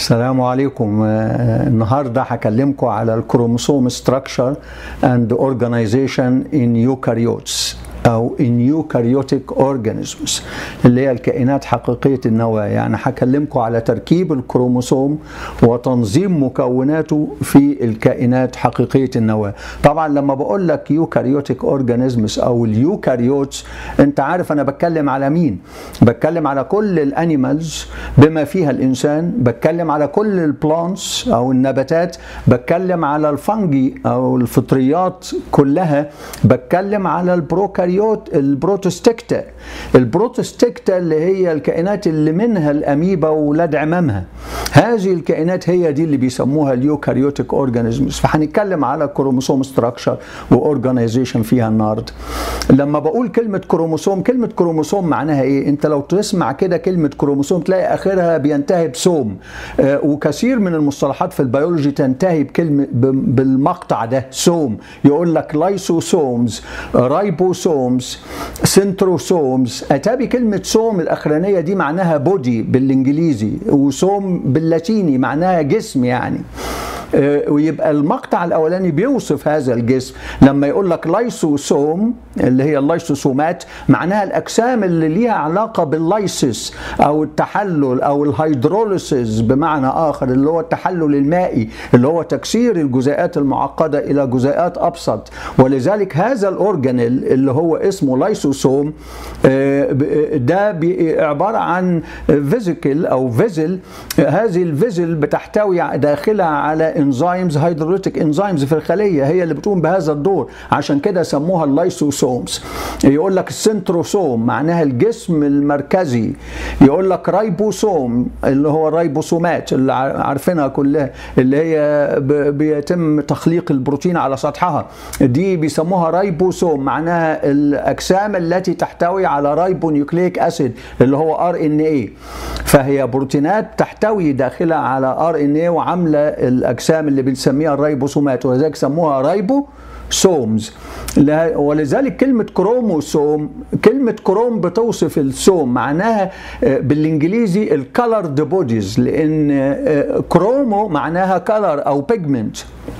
السلام عليكم النهارده هكلمكم على الكروموسوم structure and organization in eukaryotes او in eukaryotic organisms اللي هي الكائنات حقيقيه النواه يعني هكلمكم على تركيب الكروموسوم وتنظيم مكوناته في الكائنات حقيقيه النواه طبعا لما بقول لك eukaryotic organisms او اليوكاريوتس انت عارف انا بتكلم على مين بتكلم على كل الانيمالز بما فيها الانسان بتكلم على كل البلانتس او النباتات بتكلم على الفنجي او الفطريات كلها بتكلم على البروكاريوت البروتوستيكتا البروتوستيكتا اللي هي الكائنات اللي منها الاميبا وولاد عمامها هذه الكائنات هي دي اللي بيسموها اليوكاريوتيك اورجانيزمز فهنتكلم على كروموسوم ستراكشر واورجانيزيشن فيها النهارده لما بقول كلمه كروموسوم كلمه كروموسوم معناها ايه انت لو تسمع كده كلمه كروموسوم تلاقي اخرها بينتهي بسوم آه وكثير من المصطلحات في البيولوجي تنتهي بكلمه بالمقطع ده سوم يقول لك لايسوسومز رايبوسومز سنتروسومز اتابي كلمه سوم الاخرانيه دي معناها بودي بالانجليزي وسوم باللاتيني معناها جسم يعني ويبقى المقطع الاولاني بيوصف هذا الجسم لما يقول لك لايسوسوم اللي هي اللايسوسومات معناها الاجسام اللي ليها علاقه باللايسيس او التحلل او الهيدروليسيس بمعنى اخر اللي هو التحلل المائي اللي هو تكسير الجزيئات المعقده الى جزيئات ابسط ولذلك هذا الاورجانيل اللي هو اسمه لايسوسوم ده عباره عن فيزيكل او فيزل هذه الفيزل بتحتوي داخلها على انزيمز هيدروليتيك انزيمز في الخليه هي اللي بتقوم بهذا الدور عشان كده سموها اللايسوسومز يقول لك السنتروسوم معناها الجسم المركزي يقول لك رايبوسوم اللي هو الرايبوسومات اللي عارفينها كلها اللي هي بيتم تخليق البروتين على سطحها دي بيسموها رايبوسوم معناها الاجسام التي تحتوي على رايبونيوكليك اسيد اللي هو ار ان اي فهي بروتينات تحتوي داخلها على ار ان اي وعامله الاجسام اللي بنسميها الريبوسومات ولذلك سموها رايبو سومز ولذلك كلمة كروموسوم كلمة كروم بتوصف السوم معناها بالانجليزي الكالرد بوديز لان كرومو معناها كالر او بيجمنت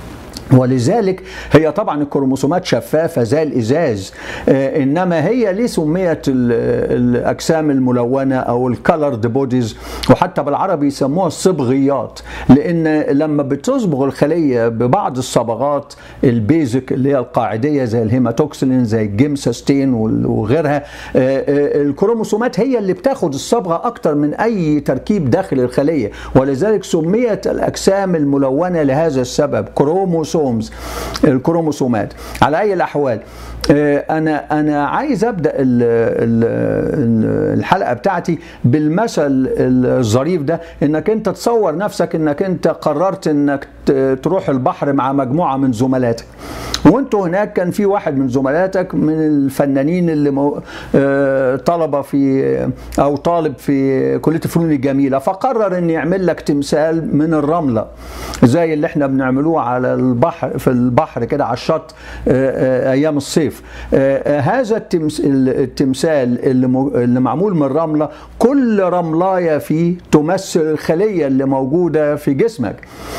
ولذلك هي طبعا الكروموسومات شفافة زي الإزاز آه إنما هي ليه سميت الأجسام الملونة أو الكالرد بوديز وحتى بالعربي يسموها الصبغيات لأن لما بتصبغ الخلية ببعض الصبغات البيزك اللي هي القاعدية زي الهيماتوكسلين زي الجيمساستين وغيرها آه آه الكروموسومات هي اللي بتاخد الصبغة أكتر من أي تركيب داخل الخلية ولذلك سميت الأجسام الملونة لهذا السبب كروموسوم الكروموسومز الكروموسومات على اي الاحوال انا انا عايز ابدا الحلقه بتاعتي بالمثل الظريف ده انك انت تصور نفسك انك انت قررت انك تروح البحر مع مجموعه من زملاتك وانتوا هناك كان في واحد من زملاتك من الفنانين اللي مو... طلبه في او طالب في كليه الفنون الجميله فقرر ان يعمل لك تمثال من الرمله زي اللي احنا بنعملوه على البحر في البحر كده على الشط ايام الصيف هذا التمثال اللي اللي معمول من الرمله كل رملايه فيه تمثل الخليه اللي موجوده في جسمك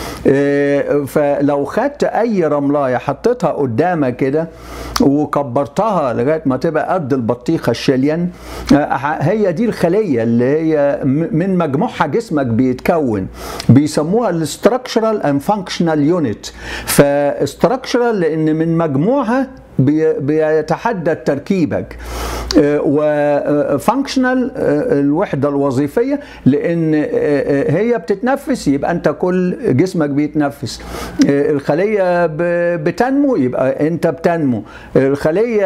فلو خدت اي رملايه حطيتها قدامك كده وكبرتها لغايه ما تبقى قد البطيخه الشليان هي دي الخليه اللي هي من مجموعها جسمك بيتكون بيسموها الاستراكشرال اند فانكشنال يونت فاستراكشرال لان من مجموعها بيتحدد تركيبك وفانكشنال الوحده الوظيفيه لان هي بتتنفس يبقى انت كل جسمك بيتنفس الخليه بتنمو يبقى انت بتنمو الخليه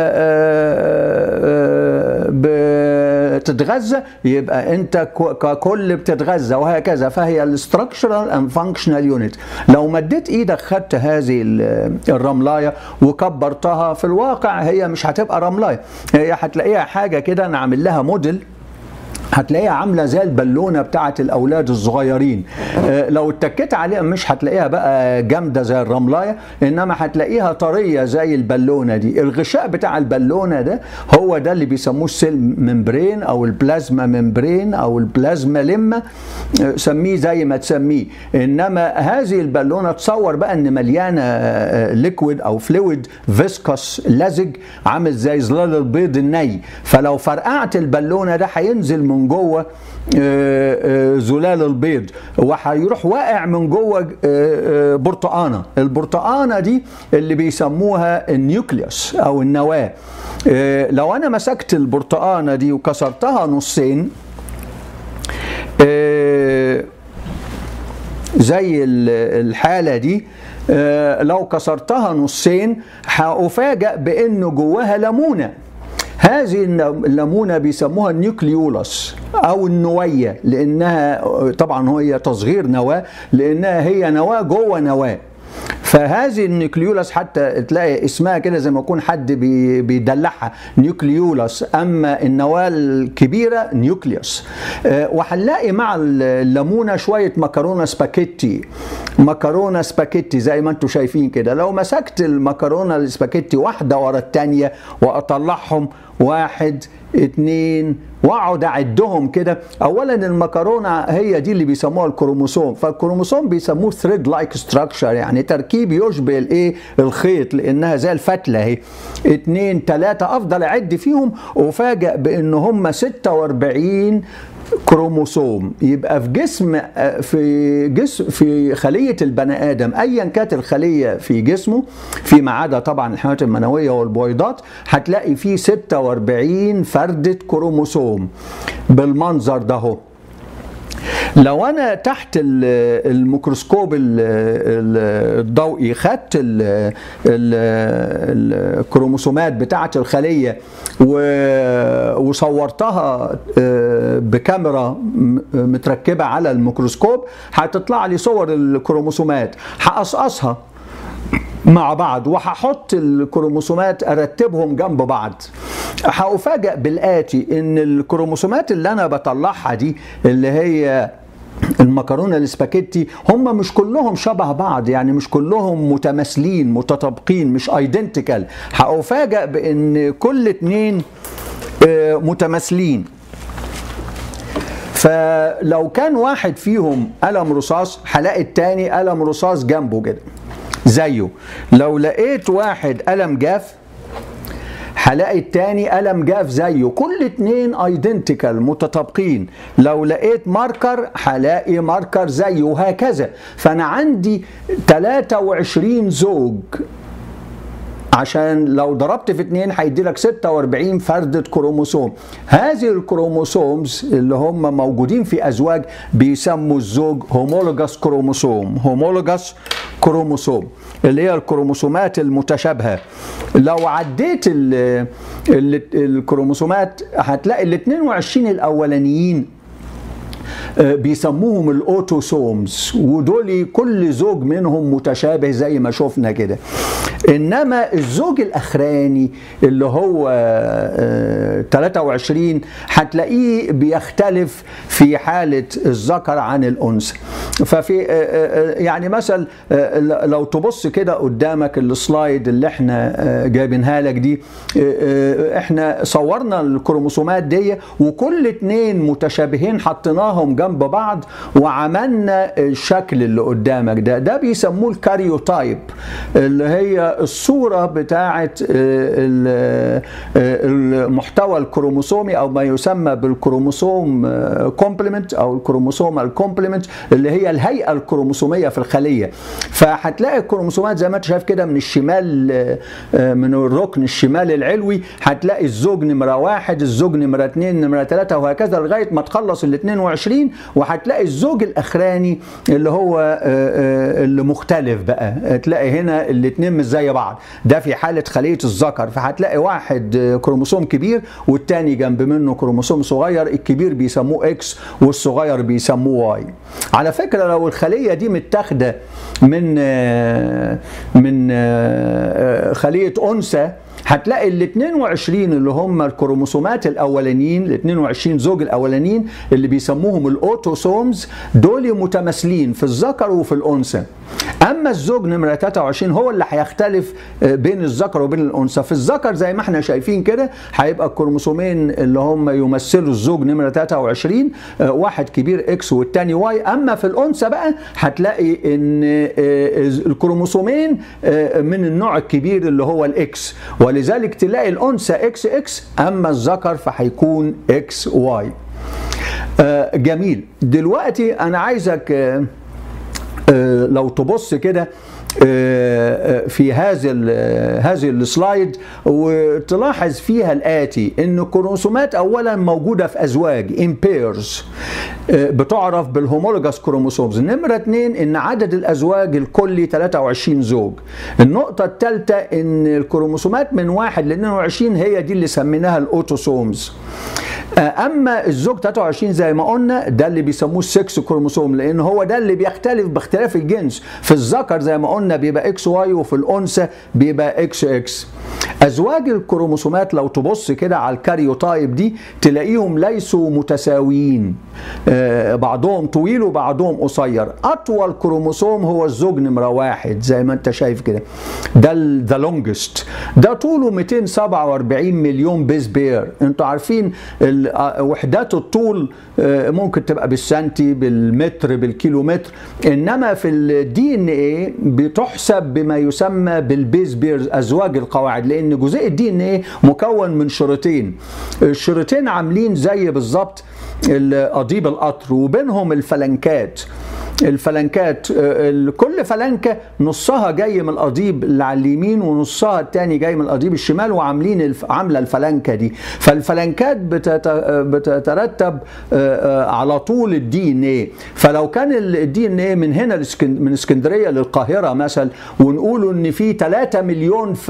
بتتغذى يبقى انت ككل بتتغذى وهكذا فهي الاستراكشرال اند فانكشنال يونت لو مديت ايدك خدت هذه الرملايه وكبرتها في الواقع هي مش هتبقى رملايه هي هتلاقيها حاجه كده انا عامل لها موديل هتلاقيها عامله زي البالونه بتاعه الاولاد الصغيرين آه، لو اتكيت عليها مش هتلاقيها بقى جامده زي الرملايه انما هتلاقيها طريه زي البالونه دي الغشاء بتاع البالونه ده هو هو ده اللي بيسموه السيل ممبرين او البلازما ممبرين او البلازما لما سميه زي ما تسميه انما هذه البالونه تصور بقى ان مليانه ليكويد او فلويد فيسكوس لزج عامل زي ظلال البيض الني فلو فرقعت البالونه ده هينزل من جوه زلال البيض وهيروح واقع من جوه برتقانه البرتقانه دي اللي بيسموها النيوكليوس او النواه لو انا مسكت البرتقانه دي وكسرتها نصين زي الحاله دي لو كسرتها نصين هافاجئ بان جواها ليمونه هذه الليمونه بيسموها النيوكليولس او النويه لانها طبعا هي تصغير نواه لانها هي نواه جوه نواه فهذه النيوكليولس حتى تلاقي اسمها كده زي ما يكون حد بيدلعها نيوكليولس اما النواه الكبيره نيوكليوس وهنلاقي مع الليمونه شويه مكرونه سباكيتي مكرونه سباكيتي زي ما انتم شايفين كده لو مسكت المكرونه السباكيتي واحده ورا الثانيه واطلعهم واحد اتنين واقعد اعدهم كده اولا المكرونه هي دي اللي بيسموها الكروموسوم فالكروموسوم بيسموه ثريد لايك ستراكشر يعني تركيب يشبه الايه الخيط لانها زي الفتله اهي اتنين تلاته افضل اعد فيهم وفاجئ بان هم 46 كروموسوم يبقى في جسم في جسم في خليه البني ادم ايا كانت الخليه في جسمه فيما عدا طبعا الحيوانات المنويه والبويضات هتلاقي فيه 46 فرده كروموسوم بالمنظر ده اهو لو انا تحت الميكروسكوب الضوئي خدت الكروموسومات بتاعه الخليه وصورتها بكاميرا متركبه على الميكروسكوب هتطلع لي صور الكروموسومات هقصقصها مع بعض وهحط الكروموسومات ارتبهم جنب بعض هافاجئ بالاتي ان الكروموسومات اللي انا بطلعها دي اللي هي المكرونه الاسباجيتي هم مش كلهم شبه بعض يعني مش كلهم متماثلين متطابقين مش ايدنتيكال هافاجئ بان كل اتنين متماثلين فلو كان واحد فيهم قلم رصاص هلاقي التاني قلم رصاص جنبه كده زيه لو لقيت واحد قلم جاف هلاقي التاني قلم جاف زيه كل اتنين ايدنتيكال متطابقين لو لقيت ماركر هلاقي ماركر زيه وهكذا فانا عندي 23 زوج عشان لو ضربت في اتنين هيدي لك 46 فردة كروموسوم هذه الكروموسومز اللي هم موجودين في ازواج بيسموا الزوج هومولوجاس كروموسوم هومولوجاس كروموسوم اللي هي الكروموسومات المتشابهه لو عديت ال ال الكروموسومات هتلاقي ال 22 الاولانيين بيسموهم الاوتوسومز ودول كل زوج منهم متشابه زي ما شفنا كده انما الزوج الاخراني اللي هو 23 هتلاقيه بيختلف في حاله الذكر عن الانثى ففي يعني مثلا لو تبص كده قدامك السلايد اللي احنا جايبينها لك دي احنا صورنا الكروموسومات دي وكل اتنين متشابهين حطيناهم جنب بعض وعملنا الشكل اللي قدامك ده ده بيسموه الكاريوتايب اللي هي الصورة بتاعة المحتوى الكروموسومي أو ما يسمى بالكروموسوم كومبلمنت أو الكروموسوم الكومبلمنت اللي هي الهيئة الكروموسومية في الخلية فهتلاقي الكروموسومات زي ما انت شايف كده من الشمال من الركن الشمالي العلوي هتلاقي الزوج نمرة واحد الزوج نمرة اتنين نمرة تلاتة وهكذا لغاية ما تخلص ال 22 وهتلاقي الزوج الأخراني اللي هو اللي مختلف بقى تلاقي هنا الاثنين مش زي بعض ده في حالة خلية الذكر فهتلاقي واحد كروموسوم كبير والتاني جنب منه كروموسوم صغير الكبير بيسموه اكس والصغير بيسموه واي على فكرة لو الخلية دي متاخدة من من خلية أنثى هتلاقي ال 22 اللي هم الكروموسومات الاولانيين ال 22 زوج الاولانيين اللي بيسموهم الاوتوسومز دول متماثلين في الذكر وفي الانثى اما الزوج نمره 23 هو اللي هيختلف بين الذكر وبين الانثى في الذكر زي ما احنا شايفين كده هيبقى الكروموسومين اللي هم يمثلوا الزوج نمره 23 واحد كبير اكس والتاني واي اما في الانثى بقى هتلاقي ان الكروموسومين من النوع الكبير اللي هو الاكس ولذلك تلاقي الانثى اكس اكس اما الذكر فهيكون اكس واي جميل دلوقتي انا عايزك لو تبص كده في هذا هذه السلايد وتلاحظ فيها الاتي ان الكروموسومات اولا موجوده في ازواج ان بيرز بتعرف بالهومولوجاس كروموسومز نمره اثنين ان عدد الازواج الكلي 23 زوج النقطه الثالثه ان الكروموسومات من 1 ل 22 هي دي اللي سميناها الاوتوسومز اما الزوج 23 زي ما قلنا ده اللي بيسموه السكس كروموسوم لان هو ده اللي بيختلف باختلاف الجنس في الذكر زي ما قلنا بيبقى اكس واي وفي الانثى بيبقى اكس اكس ازواج الكروموسومات لو تبص كده على الكاريوتايب دي تلاقيهم ليسوا متساويين بعضهم طويل وبعضهم قصير اطول كروموسوم هو الزوج نمره واحد زي ما انت شايف كده ده ذا لونجست ده طوله 247 مليون بيس بير انتوا عارفين وحدات الطول ممكن تبقى بالسنتي بالمتر بالكيلومتر انما في الدي ان ايه بتحسب بما يسمى بالبيز بيرز ازواج القواعد لان جزيء الدي ان ايه مكون من شريطين الشريطين عاملين زي بالظبط قضيب القطر وبينهم الفلنكات الفلنكات كل فلنكه نصها جاي من القضيب اللي على اليمين ونصها الثاني جاي من القضيب الشمال وعاملين الف... عامله الفلنكه دي فالفلنكات بتت... بتترتب على طول الدي ان ايه فلو كان الدي ان ايه من هنا من اسكندريه للقاهره مثلا ونقول ان في 3 مليون ف...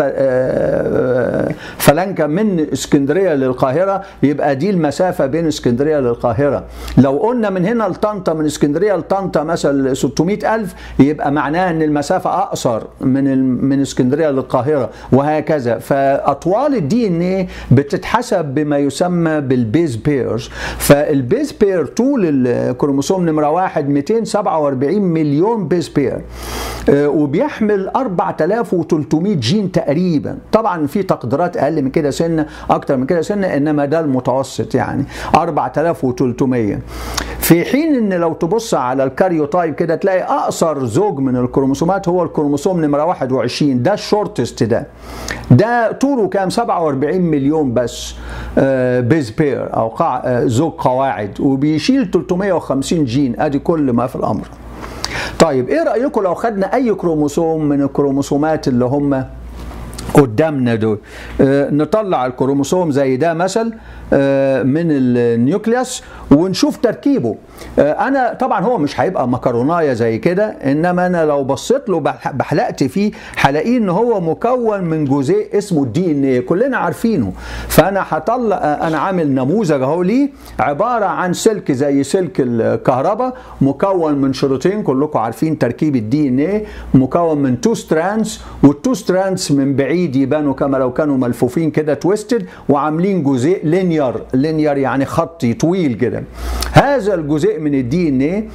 فلنكه من اسكندريه للقاهره يبقى دي المسافه بين اسكندريه للقاهره لو قلنا من هنا لطنطا من اسكندريه لطنطا مثلا 600 ألف يبقى معناه أن المسافة أقصر من من اسكندرية للقاهرة وهكذا فأطوال الدي ان ايه بتتحسب بما يسمى بالبيز بيرز فالبيز بير طول الكروموسوم نمرة واحد 247 مليون بيز بير وبيحمل 4300 جين تقريبا طبعا في تقديرات أقل من كده سنة أكتر من كده سنة إنما ده المتوسط يعني 4300 في حين ان لو تبص على الكاريوتايب كده تلاقي اقصر زوج من الكروموسومات هو الكروموسوم نمره 21 ده الشورتست ده ده طوله كام 47 مليون بس بيز بير او قاع زوج قواعد وبيشيل 350 جين ادي كل ما في الامر طيب ايه رايكم لو خدنا اي كروموسوم من الكروموسومات اللي هم قدامنا دول آه نطلع الكروموسوم زي ده مثل آه من النيوكليوس ونشوف تركيبه آه انا طبعا هو مش هيبقى مكرونايه زي كده انما انا لو بصيت له بحلقت فيه هلاقيه ان هو مكون من جزيء اسمه الدي ان ايه كلنا عارفينه فانا هطلع انا عامل نموذج اهو ليه عباره عن سلك زي سلك الكهرباء مكون من شريطين كلكم عارفين تركيب الدي ان ايه مكون من تو ستراندز والتو ستراندز من بعيد بعيد يبانوا كما لو كانوا ملفوفين كده تويستد وعاملين جزء لينير لينير يعني خطي طويل كده هذا الجزء من الدي ان ايه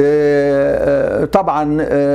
طبعا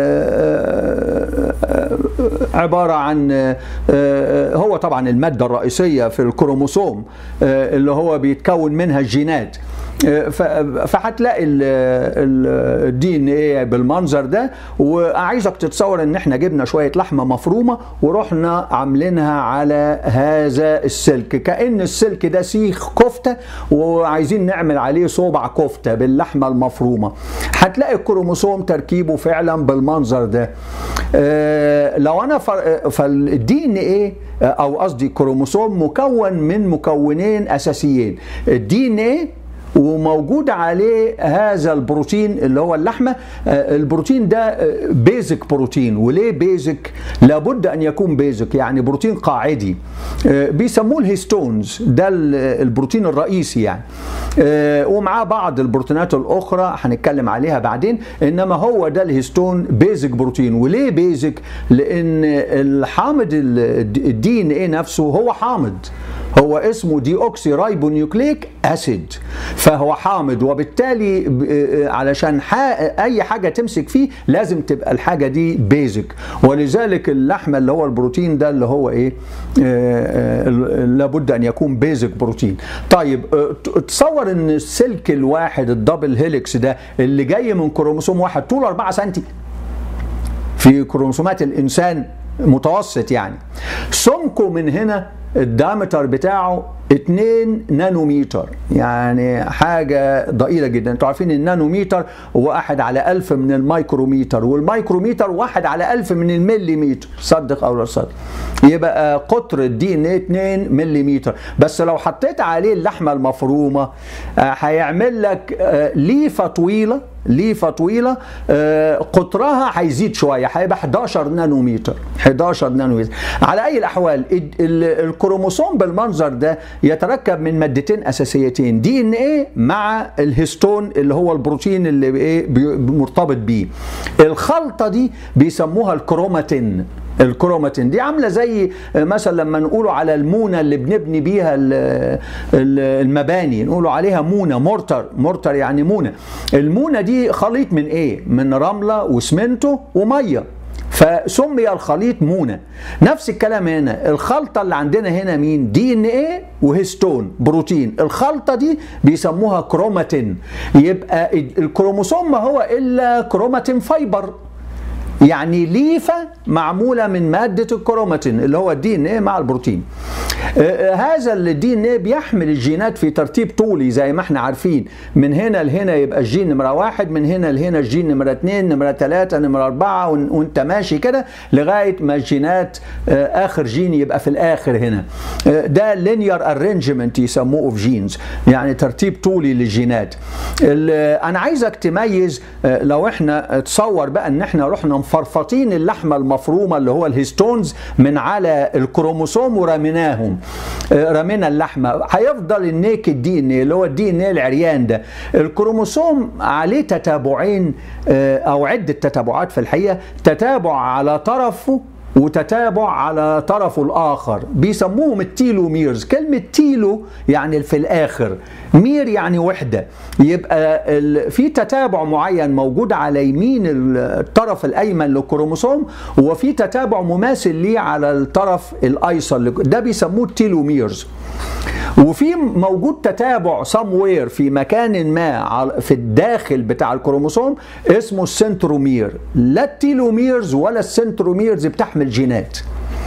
عباره عن هو طبعا الماده الرئيسيه في الكروموسوم اللي هو بيتكون منها الجينات فهتلاقي الدي ان ايه بالمنظر ده وعايزك تتصور ان احنا جبنا شويه لحمه مفرومه ورحنا عاملينها على هذا السلك كان السلك ده سيخ كفته وعايزين نعمل عليه صوبع كفته باللحمه المفرومه هتلاقي الكروموسوم تركيبه فعلا بالمنظر ده لو انا فالدي ان ايه او قصدي كروموسوم مكون من مكونين اساسيين الدي ان ايه وموجود عليه هذا البروتين اللي هو اللحمه البروتين ده بيزك بروتين وليه بيزك لابد ان يكون بيزك يعني بروتين قاعدي بيسموه الهيستونز ده البروتين الرئيسي يعني ومعاه بعض البروتينات الاخرى هنتكلم عليها بعدين انما هو ده الهيستون بيزك بروتين وليه بيزك لان الحامض الدي ان ايه نفسه هو حامض هو اسمه دي اوكسي رايبونيوكليك اسيد فهو حامض وبالتالي علشان اي حاجه تمسك فيه لازم تبقى الحاجه دي بيزك ولذلك اللحمه اللي هو البروتين ده اللي هو ايه لابد ان يكون بيزك بروتين طيب تصور ان السلك الواحد الدبل هيليكس ده اللي جاي من كروموسوم واحد طوله 4 سم في كروموسومات الانسان متوسط يعني سمكه من هنا الدامتر بتاعه 2 نانومتر يعني حاجة ضئيلة جدا انتوا عارفين النانومتر واحد على ألف من الميكرومتر والميكرومتر واحد على ألف من المليمتر صدق أو لا صدق يبقى قطر الدي ان 2 مليمتر بس لو حطيت عليه اللحمة المفرومة هيعمل لك ليفة طويلة ليفة طويلة قطرها هيزيد شوية هيبقى 11 نانومتر 11 نانومتر على أي الأحوال الكروموسوم بالمنظر ده يتركب من مادتين أساسيتين دي ان ايه مع الهستون اللي هو البروتين اللي ايه مرتبط بيه الخلطة دي بيسموها الكروماتين الكروماتين دي عامله زي مثلا لما نقولوا على المونه اللي بنبني بيها المباني نقولوا عليها مونه مورتر مورتر يعني مونه المونه دي خليط من ايه من رمله واسمنتو وميه فسمي الخليط مونه نفس الكلام هنا الخلطه اللي عندنا هنا مين دي ان ايه وهستون بروتين الخلطه دي بيسموها كروماتين يبقى الكروموسوم ما هو الا كروماتين فايبر يعني ليفة معمولة من مادة الكروماتين اللي هو الدي ان ايه مع البروتين آه هذا الدي ان ايه بيحمل الجينات في ترتيب طولي زي ما احنا عارفين من هنا لهنا يبقى الجين نمرة واحد من هنا لهنا الجين نمرة اتنين نمرة تلاتة نمرة اربعة وانت ماشي كده لغاية ما الجينات آه اخر جين يبقى في الاخر هنا آه ده لينير ارينجمنت يسموه اوف جينز يعني ترتيب طولي للجينات انا عايزك تميز لو احنا تصور بقى ان احنا رحنا مفرفطين اللحمة المفرومة اللي هو الهيستونز من على الكروموسوم ورميناهم رمينا اللحمة هيفضل النيكد دي ان اللي هو الدي ان العريان ده الكروموسوم عليه تتابعين او عدة تتابعات في الحقيقة تتابع على طرفه وتتابع على طرفه الآخر بيسموهم التيلوميرز كلمة تيلو يعني في الآخر مير يعني وحدة يبقى في تتابع معين موجود على يمين الطرف الأيمن للكروموسوم وفي تتابع مماثل ليه على الطرف الأيسر ده بيسموه التيلوميرز وفي موجود تتابع somewhere في مكان ما في الداخل بتاع الكروموسوم اسمه السنترومير لا التيلوميرز ولا السنتروميرز بتحمل جينات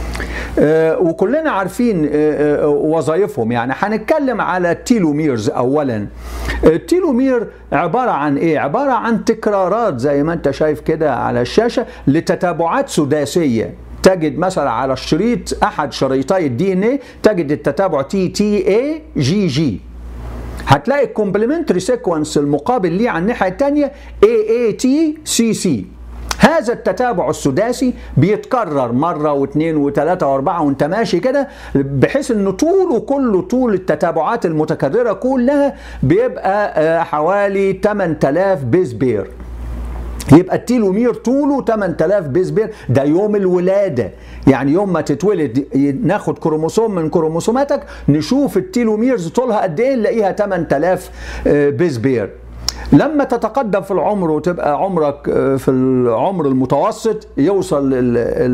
آه وكلنا عارفين آه وظائفهم يعني هنتكلم على التيلوميرز اولا التيلومير عباره عن ايه عباره عن تكرارات زي ما انت شايف كده على الشاشه لتتابعات سداسيه تجد مثلا على الشريط احد شريطي الدي ان ايه تجد التتابع تي تي اي جي جي هتلاقي الكومبلمنتري سيكونس المقابل ليه على الناحيه الثانيه اي اي تي سي سي هذا التتابع السداسي بيتكرر مرة واثنين وثلاثة واربعة وانت ماشي كده بحيث ان طوله كله طول التتابعات المتكررة كلها بيبقى حوالي 8000 بيز بير يبقى التيلومير طوله 8000 بيز بير ده يوم الولاده يعني يوم ما تتولد ناخد كروموسوم من كروموسوماتك نشوف التيلوميرز طولها قد ايه نلاقيها 8000 بيز بير لما تتقدم في العمر وتبقى عمرك في العمر المتوسط يوصل ال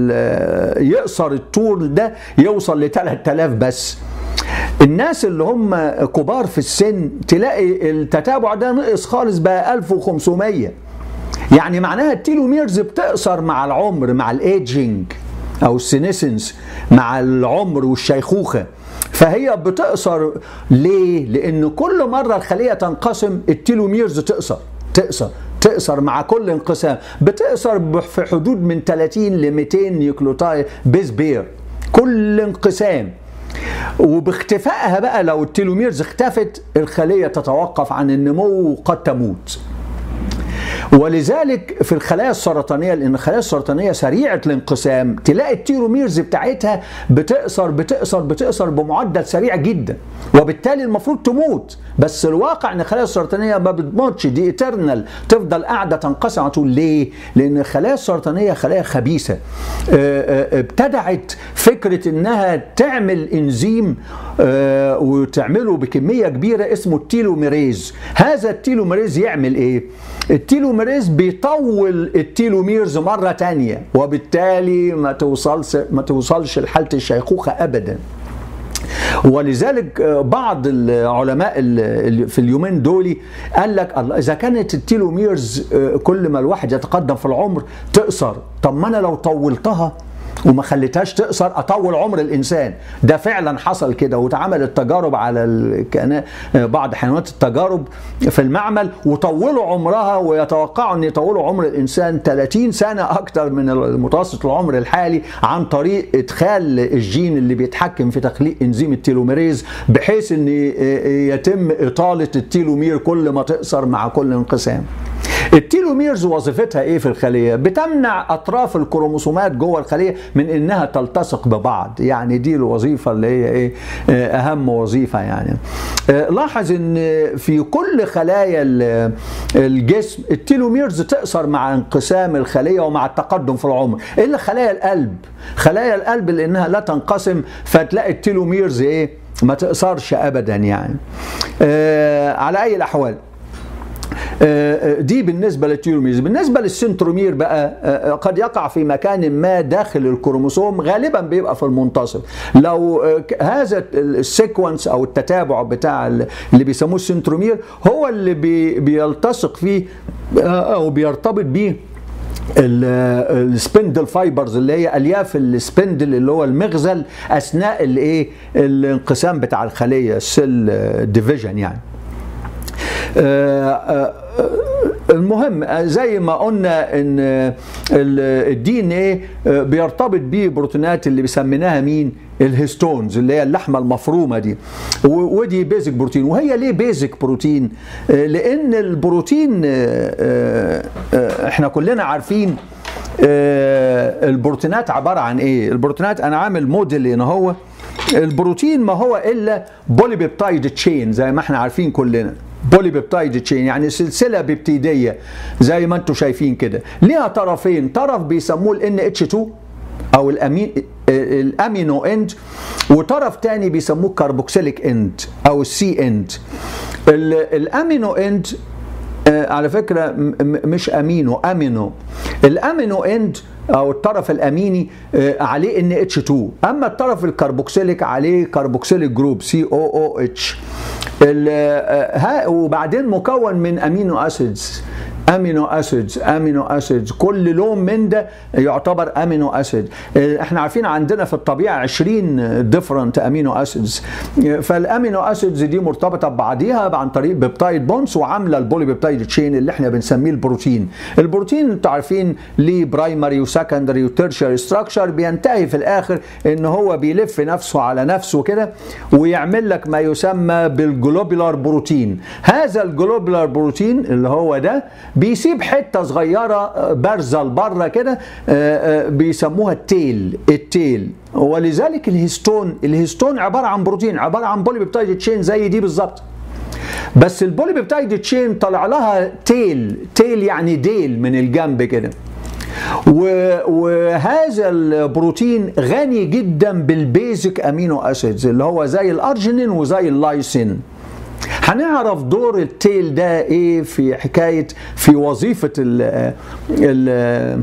ال يقصر الطول ده يوصل ل 3000 بس الناس اللي هم كبار في السن تلاقي التتابع ده نقص خالص بقى 1500 يعني معناها التيلوميرز بتقصر مع العمر مع الايجينج او السينيسنس مع العمر والشيخوخه فهي بتقصر ليه؟ لان كل مره الخليه تنقسم التيلوميرز تقصر تقصر تقصر مع كل انقسام بتقصر في حدود من 30 ل 200 نيوكليوتايد بيز بير كل انقسام وباختفائها بقى لو التيلوميرز اختفت الخليه تتوقف عن النمو وقد تموت ولذلك في الخلايا السرطانيه لان الخلايا السرطانيه سريعه الانقسام تلاقي التيلوميرز بتاعتها بتقصر بتقصر بتقصر بمعدل سريع جدا وبالتالي المفروض تموت بس الواقع ان الخلايا السرطانيه ما بتموتش دي ايترنال تفضل قاعده تنقسم على طول ليه؟ لان الخلايا السرطانيه خلايا خبيثه ابتدعت فكره انها تعمل انزيم وتعمله بكميه كبيره اسمه التيلوميريز هذا التيلوميريز يعمل ايه؟ التيلوميريز بيطول التيلوميرز مره تانية وبالتالي ما توصلش ما توصلش لحاله الشيخوخه ابدا ولذلك بعض العلماء في اليومين دول قال لك الله اذا كانت التيلوميرز كل ما الواحد يتقدم في العمر تقصر طب ما انا لو طولتها وما خليتهاش تقصر اطول عمر الانسان ده فعلا حصل كده واتعملت تجارب على بعض حيوانات التجارب في المعمل وطولوا عمرها ويتوقعوا ان يطولوا عمر الانسان 30 سنه اكتر من متوسط العمر الحالي عن طريق ادخال الجين اللي بيتحكم في تخليق انزيم التيلوميريز بحيث ان يتم اطاله التيلومير كل ما تقصر مع كل انقسام التيلوميرز وظيفتها ايه في الخليه بتمنع اطراف الكروموسومات جوه الخليه من انها تلتصق ببعض يعني دي الوظيفه اللي هي ايه اهم وظيفه يعني لاحظ ان في كل خلايا الجسم التيلوميرز تقصر مع انقسام الخليه ومع التقدم في العمر الا خلايا القلب خلايا القلب لانها لا تنقسم فتلاقي التيلوميرز ايه ما تقصرش ابدا يعني آه على اي الاحوال دي بالنسبة للتيلوميرز بالنسبة للسنترومير بقى قد يقع في مكان ما داخل الكروموسوم غالبا بيبقى في المنتصف لو هذا السيكونس او التتابع بتاع اللي بيسموه السنترومير هو اللي بي بيلتصق فيه او بيرتبط بيه السبندل فايبرز اللي هي الياف السبندل اللي هو المغزل اثناء الايه الانقسام بتاع الخليه السيل ديفيجن يعني المهم زي ما قلنا ان الدي ان ايه بيرتبط بيه بروتينات اللي بيسميناها مين الهيستونز اللي هي اللحمه المفرومه دي ودي بيزك بروتين وهي ليه بيزك بروتين لان البروتين احنا كلنا عارفين البروتينات عباره عن ايه البروتينات انا عامل موديل هنا هو البروتين ما هو الا بولي بيبتايد تشين زي ما احنا عارفين كلنا بولي بيبتايد تشين يعني سلسله بيبتيديه زي ما انتم شايفين كده ليها طرفين طرف بيسموه ال NH2 او الامين الامينو اند وطرف تاني بيسموه كاربوكسيليك اند او السي اند الامينو اند على فكره مش امينو امينو الامينو اند او الطرف الاميني عليه ان اتش 2 اما الطرف الكربوكسيليك عليه كربوكسيليك جروب سي او او اتش وبعدين مكون من امينو اسيدز امينو اسيدز امينو اسيدز كل لون من ده يعتبر امينو اسيد احنا عارفين عندنا في الطبيعه 20 ديفرنت امينو اسيدز فالامينو اسيدز دي مرتبطه ببعضيها عن طريق بيبتايد بونز وعامله البولي بيبتايد تشين اللي احنا بنسميه البروتين البروتين انتوا عارفين ليه برايمري وسكندري وتيرشري ستراكشر بينتهي في الاخر ان هو بيلف نفسه على نفسه كده ويعمل لك ما يسمى بالجلوبولار بروتين هذا الجلوبولار بروتين اللي هو ده بيسيب حته صغيره بارزه لبره كده بيسموها التيل التيل ولذلك الهيستون الهيستون عباره عن بروتين عباره عن بولي بيبتايد تشين زي دي بالظبط بس البولي بيبتايد تشين طلع لها تيل تيل يعني ديل من الجنب كده وهذا البروتين غني جدا بالبيزك امينو اسيدز اللي هو زي الارجينين وزي اللايسين هنعرف دور التيل ده ايه في حكايه في وظيفه ال ال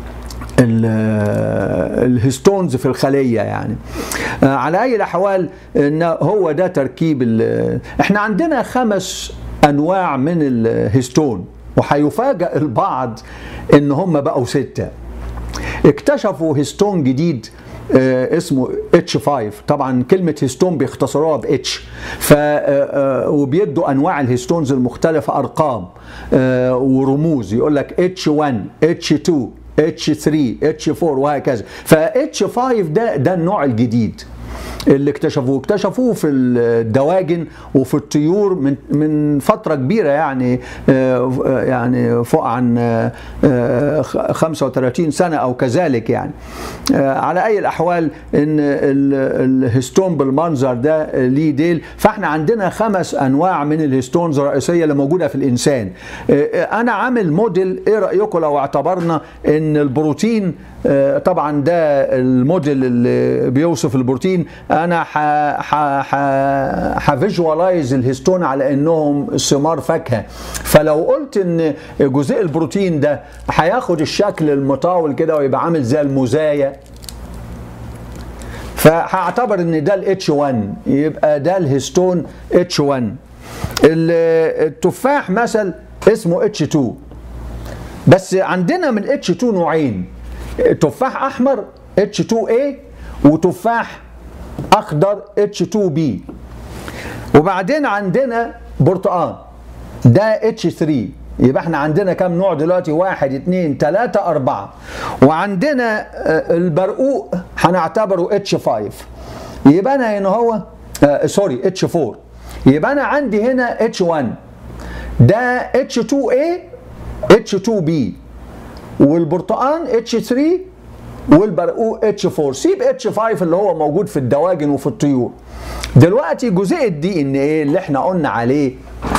الهستونز في الخليه يعني على اي الاحوال ان هو ده تركيب احنا عندنا خمس انواع من الهستون وهيفاجئ البعض ان هم بقوا سته اكتشفوا هستون جديد اسمه اتش 5 طبعا كلمه هيستون بيختصروها ب اتش ف وبيدوا انواع الهيستونز المختلفه ارقام ورموز يقول لك اتش 1 اتش 2 اتش 3 اتش 4 وهكذا ف اتش 5 ده ده النوع الجديد اللي اكتشفوه اكتشفوه في الدواجن وفي الطيور من من فتره كبيره يعني يعني فوق عن 35 سنه او كذلك يعني على اي الاحوال ان الهستون بالمنظر ده ليه ديل فاحنا عندنا خمس انواع من الهستونز الرئيسيه اللي موجوده في الانسان انا عامل موديل ايه رايكم لو اعتبرنا ان البروتين طبعا ده الموديل اللي بيوصف البروتين انا هفيجوالايز الهستون على انهم ثمار فاكهه فلو قلت ان جزيء البروتين ده هياخد الشكل المطاول كده ويبقى عامل زي المزايا فهعتبر ان ده الاتش 1 يبقى ده الهستون اتش 1 التفاح مثل اسمه اتش 2 بس عندنا من اتش 2 نوعين تفاح احمر اتش 2 a وتفاح اخضر اتش 2 b وبعدين عندنا برتقان ده اتش 3 يبقى احنا عندنا كام نوع دلوقتي واحد اتنين تلاتة اربعة وعندنا البرقوق هنعتبره اتش 5 يبقى انا هنا هو آه سوري اتش 4 يبقى انا عندي هنا اتش 1 ده اتش 2 a اتش 2 b والبرتقان اتش 3 والبرقوق اتش 4 سيب اتش 5 اللي هو موجود في الدواجن وفي الطيور دلوقتي جزيء الدي ان ايه اللي احنا قلنا عليه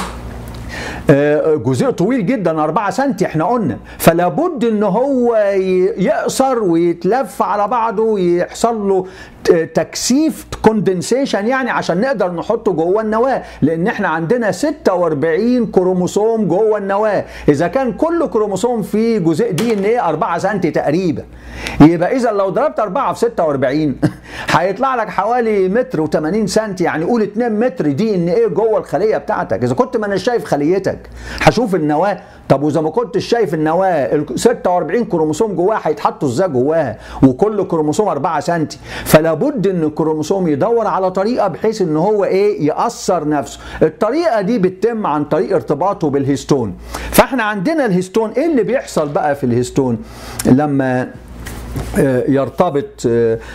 جزيء طويل جدا 4 سم احنا قلنا فلا بد ان هو يقصر ويتلف على بعضه ويحصل له تكثيف كوندنسيشن يعني عشان نقدر نحطه جوه النواه لان احنا عندنا 46 كروموسوم جوه النواه اذا كان كل كروموسوم فيه جزيء دي ان ايه 4 سم تقريبا يبقى اذا لو ضربت 4 في 46 هيطلع لك حوالي متر و80 سم يعني قول 2 متر دي ان ايه جوه الخليه بتاعتك اذا كنت ما انا شايف خليتك هشوف النواه طب واذا ما كنتش شايف النواه ال 46 كروموسوم جواها هيتحطوا ازاي جواها وكل كروموسوم 4 سم فلا بد ان الكروموسوم يدور على طريقه بحيث ان هو ايه ياثر نفسه الطريقه دي بتتم عن طريق ارتباطه بالهستون فاحنا عندنا الهستون ايه اللي بيحصل بقى في الهستون لما يرتبط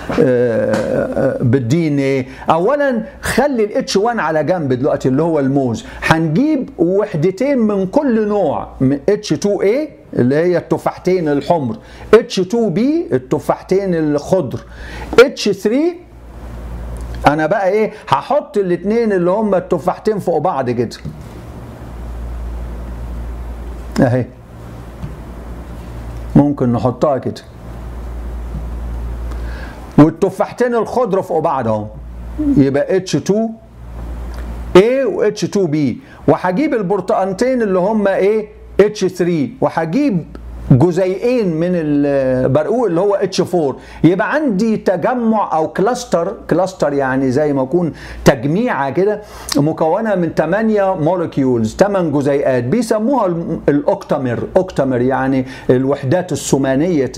بالدي ان ايه اولا خلي الاتش 1 على جنب دلوقتي اللي هو الموز هنجيب وحدتين من كل نوع من اتش 2 a اللي هي التفاحتين الحمر اتش 2 b التفاحتين الخضر اتش 3 انا بقى ايه هحط الاثنين اللي هم التفاحتين فوق بعض كده اهي ممكن نحطها كده والتفاحتين الخضر فوق بعض اهو يبقى اتش 2 A و اتش 2 B وهجيب البرتقانتين اللي هم ايه اتش 3 وهجيب جزيئين من البرقوق اللي هو اتش 4 يبقى عندي تجمع او كلاستر كلاستر يعني زي ما يكون تجميعه كده مكونه من 8 مولكيولز 8 جزيئات بيسموها الاوكتامر اوكتامر يعني الوحدات الثمانيه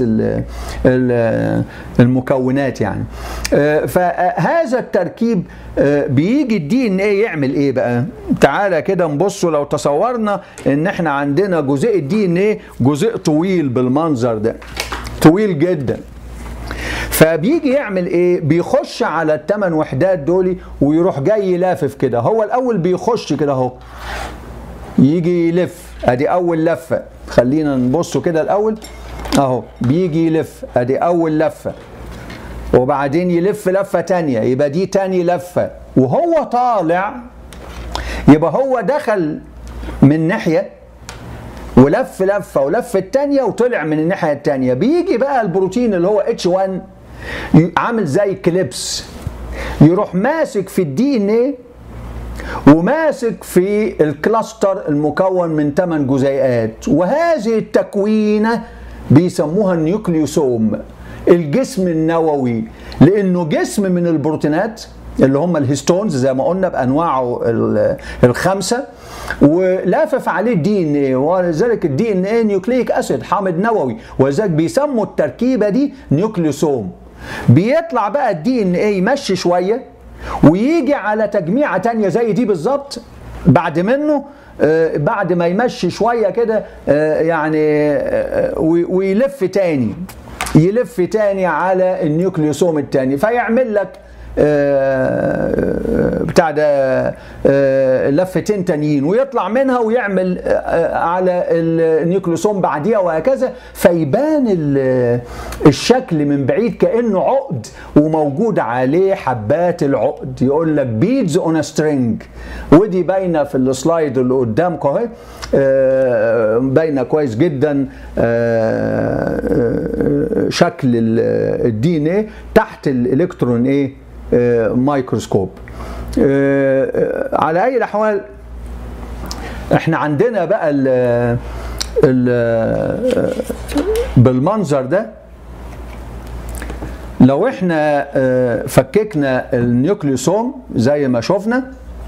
المكونات يعني فهذا التركيب بيجي الدي ان ايه يعمل ايه بقى تعالى كده نبص لو تصورنا ان احنا عندنا جزيء الدي ان ايه جزيء طويل بالمنظر ده طويل جدا فبيجي يعمل ايه بيخش على الثمان وحدات دول ويروح جاي لافف كده هو الاول بيخش كده اهو يجي يلف ادي اول لفه خلينا نبص كده الاول اهو بيجي يلف ادي اول لفه وبعدين يلف لفه تانية يبقى دي تاني لفه وهو طالع يبقى هو دخل من ناحيه ولف لفه ولف التانية وطلع من الناحيه التانية بيجي بقى البروتين اللي هو اتش 1 عامل زي كليبس يروح ماسك في الدي ان ايه وماسك في الكلاستر المكون من 8 جزيئات وهذه التكوينه بيسموها النيوكليوسوم الجسم النووي لانه جسم من البروتينات اللي هم الهيستونز زي ما قلنا بانواعه الخمسه ولافف عليه الدي ان ايه ولذلك الدي ان ايه نيوكليك اسيد حامض نووي ولذلك بيسموا التركيبه دي نيوكليوسوم بيطلع بقى الدي ان ايه يمشي شويه ويجي على تجميعه تانية زي دي بالظبط بعد منه آه بعد ما يمشي شويه كده آه يعني آه ويلف تاني يلف تاني على النيوكليوسوم التاني فيعمل لك بتاع ده لفتين تانيين ويطلع منها ويعمل على النيوكليوسوم بعديها وهكذا فيبان الشكل من بعيد كانه عقد وموجود عليه حبات العقد يقول لك بيدز اون سترينج ودي باينه في السلايد اللي قدامكم اهي باينه كويس جدا شكل الدي ان ايه تحت الالكترون ايه مايكروسكوب على اي الاحوال احنا عندنا بقى ال ال بالمنظر ده لو احنا فككنا النيوكليوسوم زي ما شفنا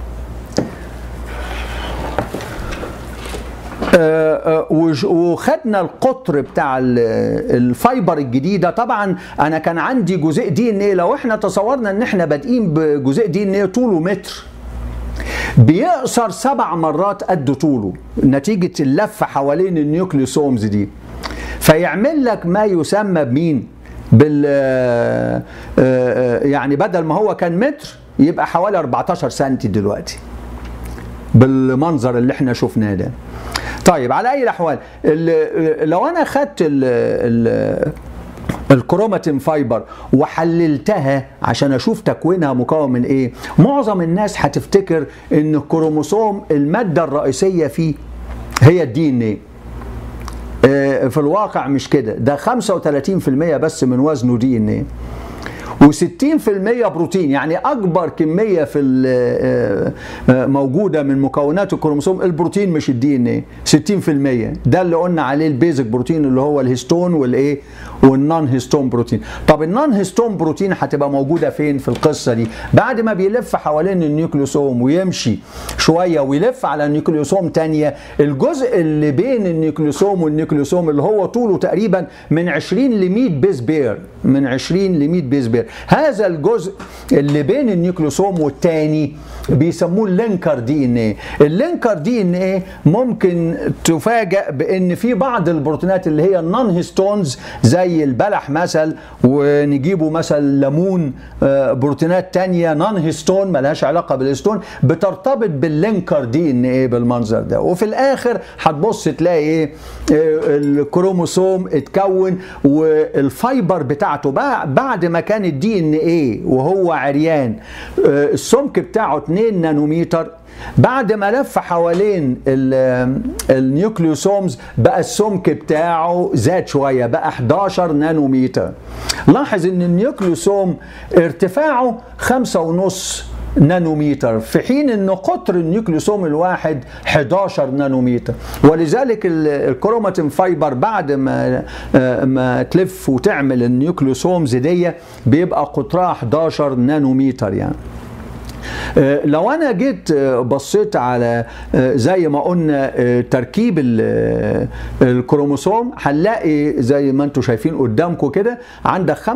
وخدنا القطر بتاع الفايبر الجديده طبعا انا كان عندي جزيء دي ان ايه لو احنا تصورنا ان احنا بادئين بجزيء دي ان ايه طوله متر بيقصر سبع مرات قد طوله نتيجه اللفه حوالين النيوكليوسومز دي فيعمل لك ما يسمى بمين بال يعني بدل ما هو كان متر يبقى حوالي 14 سم دلوقتي بالمنظر اللي احنا شفناه ده طيب على اي الاحوال لو انا خدت ال ال الكروماتين فايبر وحللتها عشان اشوف تكوينها مكون من ايه معظم الناس هتفتكر ان الكروموسوم الماده الرئيسيه فيه هي الدي ان ايه في الواقع مش كده ده 35% بس من وزنه دي ان ايه و60% بروتين يعني اكبر كميه في موجوده من مكونات الكروموسوم البروتين مش الدي ان ايه 60% ده اللي قلنا عليه البيزك بروتين اللي هو الهيستون والايه والنون هيستون بروتين طب النون هيستون بروتين هتبقى موجوده فين في القصه دي بعد ما بيلف حوالين النيوكليوسوم ويمشي شويه ويلف على نيوكليوسوم تانية الجزء اللي بين النيوكليوسوم والنيوكليوسوم اللي هو طوله تقريبا من 20 ل 100 بيز بير من 20 ل 100 بيز بير هذا الجزء اللي بين النيوكليوسوم والتاني بيسموه اللينكر دي ان ايه اللينكر دي ان ايه ممكن تفاجئ بان في بعض البروتينات اللي هي النون هيستونز زي البلح مثل ونجيبه مثلا ليمون بروتينات تانية نون هيستون ملهاش علاقة بالهيستون بترتبط باللينكر دي ان ايه بالمنظر ده وفي الاخر هتبص تلاقي ايه الكروموسوم اتكون والفايبر بتاعته بعد ما كان الدي ان ايه وهو عريان السمك بتاعه 2 نانومتر بعد ما لف حوالين النيوكليوسومز بقى السمك بتاعه زاد شويه بقى 11 نانومتر لاحظ ان النيوكليوسوم ارتفاعه 5.5 نانومتر في حين ان قطر النيوكليوسوم الواحد 11 نانومتر ولذلك الكروماتين فايبر بعد ما ما تلف وتعمل النيوكليوسومز دي بيبقى قطرها 11 نانومتر يعني لو انا جيت بصيت على زي ما قلنا تركيب الكروموسوم هنلاقي زي ما انتم شايفين قدامكم كده عندك 35%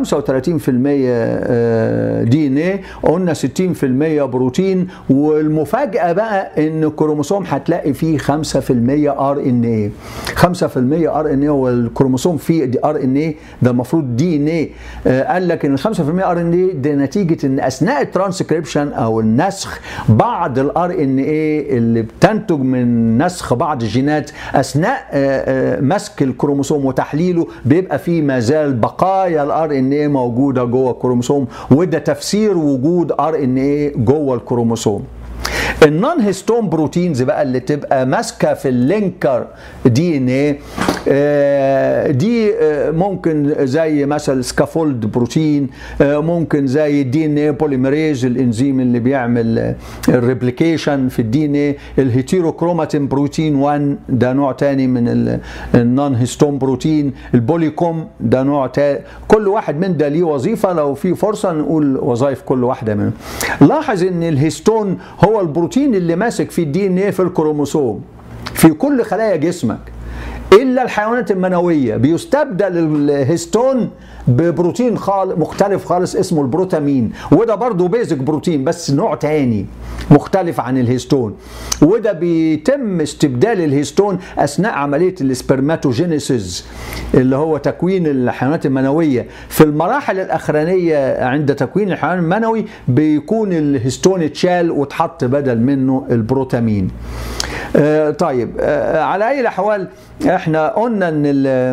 دي ان ايه قلنا 60% بروتين والمفاجاه بقى ان الكروموسوم هتلاقي فيه 5% ار ان ايه 5% ار ان ايه والكروموسوم فيه ار ان ايه ده المفروض دي ان ايه قال لك ان 5% ار ان ايه ده نتيجه ان اثناء الترانسكريبشن او النسخ بعض الار ان ايه اللي بتنتج من نسخ بعض الجينات اثناء مسك الكروموسوم وتحليله بيبقى فيه ما زال بقايا الار ان ايه موجوده جوه الكروموسوم وده تفسير وجود ار ان ايه جوه الكروموسوم النون هيستون بروتينز بقى اللي تبقى ماسكه في اللينكر دي ان ايه دي ممكن زي مثلا سكافولد بروتين ممكن زي الدي ان ايه بوليميريز الانزيم اللي بيعمل الريبليكيشن في الدي ان ايه الهيتيروكروماتين بروتين 1 ده نوع تاني من النون هيستون بروتين البوليكوم ده نوع تاني كل واحد من ده ليه وظيفه لو في فرصه نقول وظائف كل واحده منهم لاحظ ان الهيستون هو البروتين اللي ماسك في الدي ان ايه في الكروموسوم في كل خلايا جسمك الا الحيوانات المنويه بيستبدل الهيستون ببروتين خال مختلف خالص اسمه البروتامين وده برضه بيزك بروتين بس نوع تاني مختلف عن الهيستون وده بيتم استبدال الهيستون اثناء عمليه السبرماتوجينيسيس اللي هو تكوين الحيوانات المنويه في المراحل الاخرانيه عند تكوين الحيوان المنوي بيكون الهيستون اتشال واتحط بدل منه البروتامين آه طيب آه على اي الاحوال احنا قلنا ان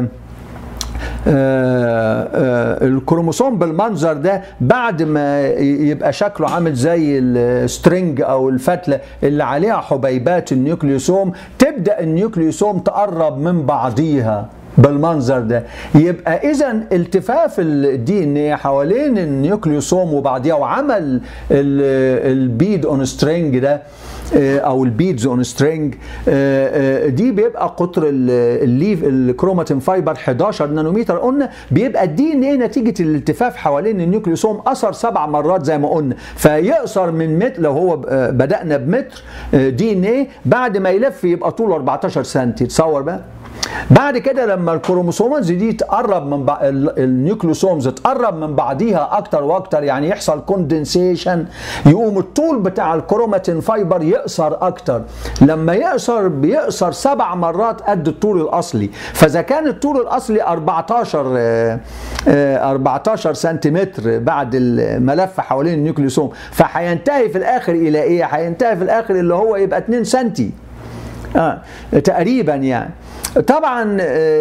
الكروموسوم بالمنظر ده بعد ما يبقى شكله عامل زي السترنج او الفتله اللي عليها حبيبات النيوكليوسوم تبدا النيوكليوسوم تقرب من بعضيها بالمنظر ده يبقى اذا التفاف الدي ان ايه حوالين النيوكليوسوم وبعضيها وعمل البيد اون سترينج ده او البيدز اون سترينج دي بيبقى قطر الليف الكروماتين فايبر 11 نانومتر قلنا بيبقى الدي ان ايه نتيجه الالتفاف حوالين النيوكليوسوم اثر سبع مرات زي ما قلنا فيقصر من متر لو هو بدانا بمتر دي ان ايه بعد ما يلف يبقى طوله 14 سم تصور بقى بعد كده لما الكروموسومز دي تقرب من بع... النيوكليوسومز تقرب من بعضيها اكتر واكتر يعني يحصل كوندنسيشن يقوم الطول بتاع الكروماتين فايبر يقصر اكتر لما يقصر بيقصر سبع مرات قد الطول الاصلي فاذا كان الطول الاصلي 14 14 سنتيمتر بعد الملف حوالين النيوكليوسوم فهينتهي في الاخر الى ايه هينتهي في الاخر اللي هو يبقى 2 سنتي آه تقريبا يعني طبعا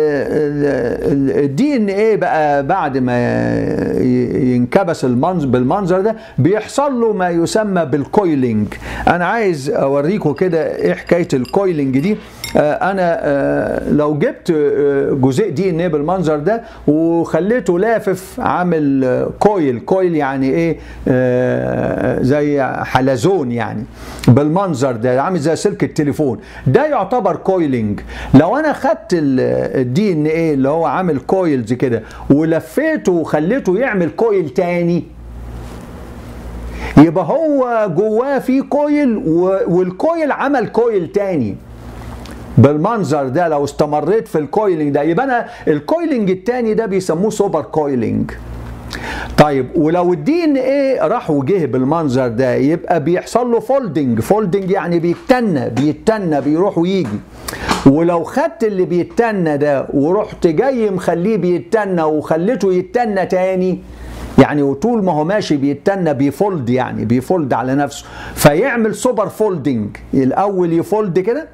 الدي ان ايه بقى بعد ما ينكبس المنظر بالمنظر ده بيحصل له ما يسمى بالكويلينج انا عايز اوريكم كده ايه حكايه الكويلينج دي انا لو جبت جزيء دي ان ايه بالمنظر ده وخليته لافف عامل كويل كويل يعني ايه زي حلزون يعني بالمنظر ده عامل زي سلك التليفون ده يعتبر كويلينج لو انا خدت الدي ان ايه اللي هو عامل كويلز كده ولفيته وخليته يعمل كويل تاني يبقى هو جواه في كويل والكويل عمل كويل تاني بالمنظر ده لو استمريت في الكويلنج ده يبقى انا الكويلنج التاني ده بيسموه سوبر كويلنج طيب ولو الدي ان ايه راح وجه بالمنظر ده يبقى بيحصل له فولدنج فولدنج يعني بيتنى بيتنى بيروح ويجي ولو خدت اللي بيتنى ده ورحت جاي مخليه بيتنى وخليته يتنى تاني يعني وطول ما هو ماشي بيتنى بيفولد يعني بيفولد على نفسه فيعمل سوبر فولدنج الاول يفولد كده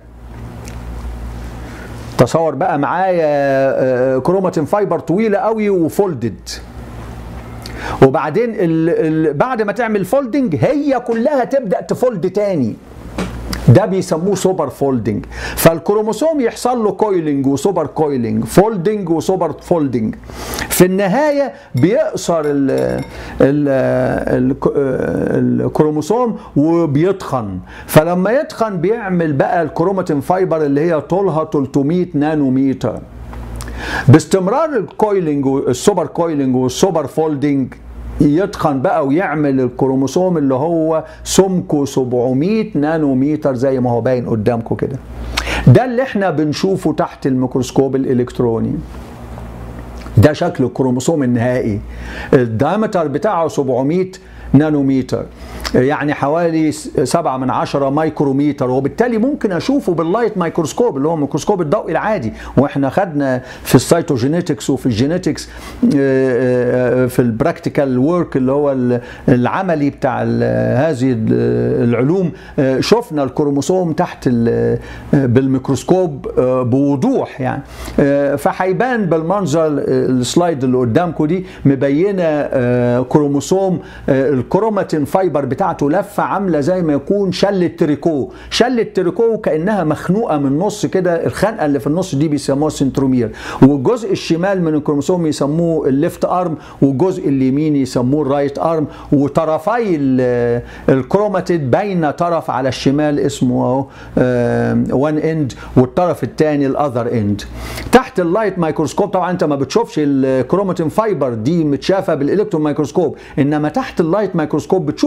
تصور بقى معايا كروماتين فايبر طويله قوي وفولدد وبعدين ال ال بعد ما تعمل فولدنج هي كلها تبدا تفولد تاني ده بيسموه سوبر فولدنج فالكروموسوم يحصل له كويلنج وسوبر كويلنج فولدنج وسوبر فولدنج في النهايه بيقصر ال ال ال الكروموسوم وبيتخن فلما يتخن بيعمل بقى الكروماتين فايبر اللي هي طولها 300 نانومتر باستمرار الكويلنج السوبر كويلنج والسوبر فولدنج يتخن بقى ويعمل الكروموسوم اللي هو سمكه 700 نانومتر زي ما هو باين قدامكم كده ده اللي احنا بنشوفه تحت الميكروسكوب الالكتروني ده شكل الكروموسوم النهائي الدايمتر بتاعه 700 نانومتر يعني حوالي 7 من 10 مايكرومتر وبالتالي ممكن اشوفه باللايت مايكروسكوب اللي هو ميكروسكوب الضوء العادي واحنا خدنا في السيتوجينيتكس وفي الجينيتكس في البراكتيكال ورك اللي هو العملي بتاع هذه العلوم شفنا الكروموسوم تحت بالميكروسكوب بوضوح يعني فهيبان بالمنظر السلايد اللي قدامكم دي مبينه كروموسوم الكروماتين فايبر بتاعته لفه عامله زي ما يكون شله تريكو شله تريكو كانها مخنوقه من النص كده الخنقه اللي في النص دي بيسموها سنترومير والجزء الشمال من الكروموسوم يسموه الليفت ارم والجزء اليمين يسموه الرايت ارم وطرفي الكروماتيد بين طرف على الشمال اسمه اهو وان اند والطرف الثاني الاذر اند تحت اللايت مايكروسكوب طبعا انت ما بتشوفش الكروماتين فايبر دي متشافه بالالكترون مايكروسكوب انما تحت اللايت مايكروسكوب بتشوف الاوت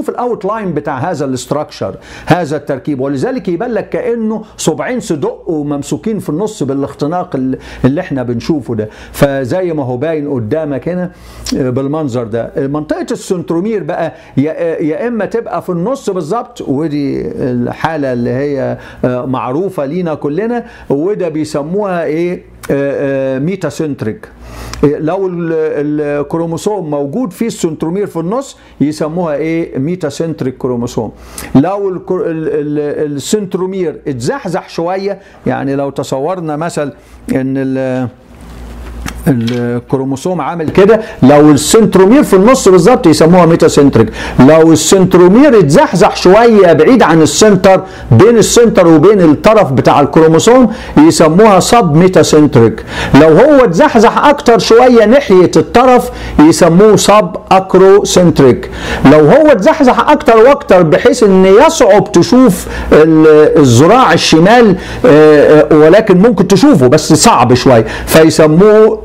الاوت لاين بتاع هذا الاستراكشر هذا التركيب ولذلك يبان لك كانه صبعين صدق وممسوكين في النص بالاختناق اللي احنا بنشوفه ده فزي ما هو باين قدامك هنا بالمنظر ده منطقه السنترومير بقى يا اما تبقى في النص بالظبط ودي الحاله اللي هي معروفه لينا كلنا وده بيسموها ايه ميتا سنتريك لو الكروموسوم موجود فيه السنترومير في النص يسموها ايه ميتا سنتريك كروموسوم لو السنترومير اتزحزح شويه يعني لو تصورنا مثلا ان الكروموسوم عامل كده لو السنترومير في النص بالظبط يسموها ميتا سنتريك لو السنترومير اتزحزح شويه بعيد عن السنتر بين السنتر وبين الطرف بتاع الكروموسوم يسموها سب ميتا سنتريك لو هو اتزحزح اكتر شويه ناحيه الطرف يسموه سب اكرو سنتريك لو هو اتزحزح اكتر واكتر بحيث ان يصعب تشوف الذراع الشمال ولكن ممكن تشوفه بس صعب شويه فيسموه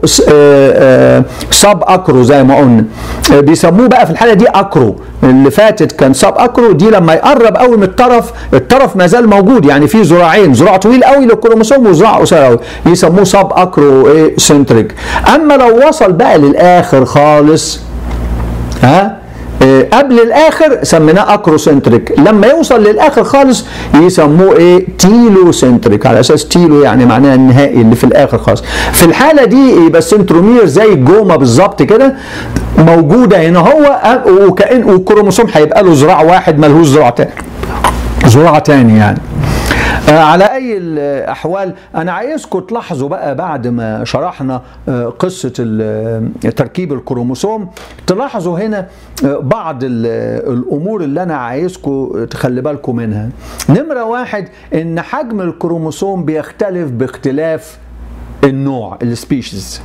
سب اكرو زي ما قلنا بيسموه بقى في الحاله دي اكرو اللي فاتت كان سب اكرو دي لما يقرب قوي من الطرف الطرف ما زال موجود يعني في ذراعين ذراع طويل قوي للكروموسوم وذراع قصير قوي يسموه سب اكرو ايه سنتريك اما لو وصل بقى للاخر خالص ها قبل الاخر سميناه اكروسنتريك لما يوصل للاخر خالص يسموه ايه تيلو سنتريك على اساس تيلو يعني معناها النهائي اللي في الاخر خالص في الحاله دي يبقى السنترومير زي الجومه بالظبط كده موجوده هنا هو وكأن والكروموسوم هيبقى له ذراع واحد ملهوش ذراع تاني ذراع تاني يعني على اي الاحوال انا عايزكم تلاحظوا بقى بعد ما شرحنا قصه تركيب الكروموسوم تلاحظوا هنا بعض الامور اللي انا عايزكم تخلي بالكم منها نمره واحد ان حجم الكروموسوم بيختلف باختلاف النوع السبيشيز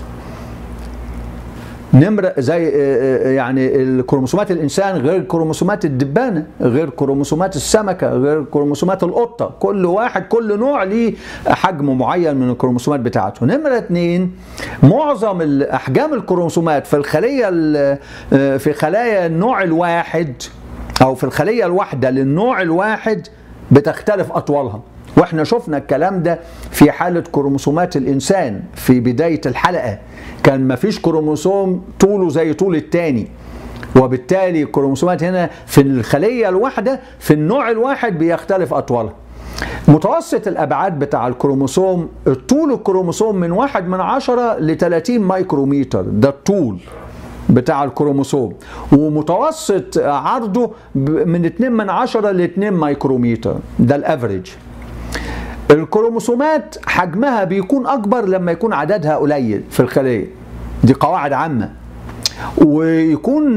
نمرة زي يعني الكروموسومات الإنسان غير كروموسومات الدبانة غير كروموسومات السمكة غير كروموسومات القطة كل واحد كل نوع ليه حجم معين من الكروموسومات بتاعته نمرة اتنين معظم أحجام الكروموسومات في الخلية في خلايا النوع الواحد أو في الخلية الواحدة للنوع الواحد بتختلف أطوالها واحنا شفنا الكلام ده في حالة كروموسومات الإنسان في بداية الحلقة كان مفيش كروموسوم طوله زي طول التاني وبالتالي الكروموسومات هنا في الخلية الواحدة في النوع الواحد بيختلف أطوالها متوسط الأبعاد بتاع الكروموسوم طول الكروموسوم من واحد من عشرة ل 30 مايكروميتر ده الطول بتاع الكروموسوم ومتوسط عرضه من 2 من عشرة ل 2 مايكروميتر ده الافريج الكروموسومات حجمها بيكون اكبر لما يكون عددها قليل في الخليه دي قواعد عامه ويكون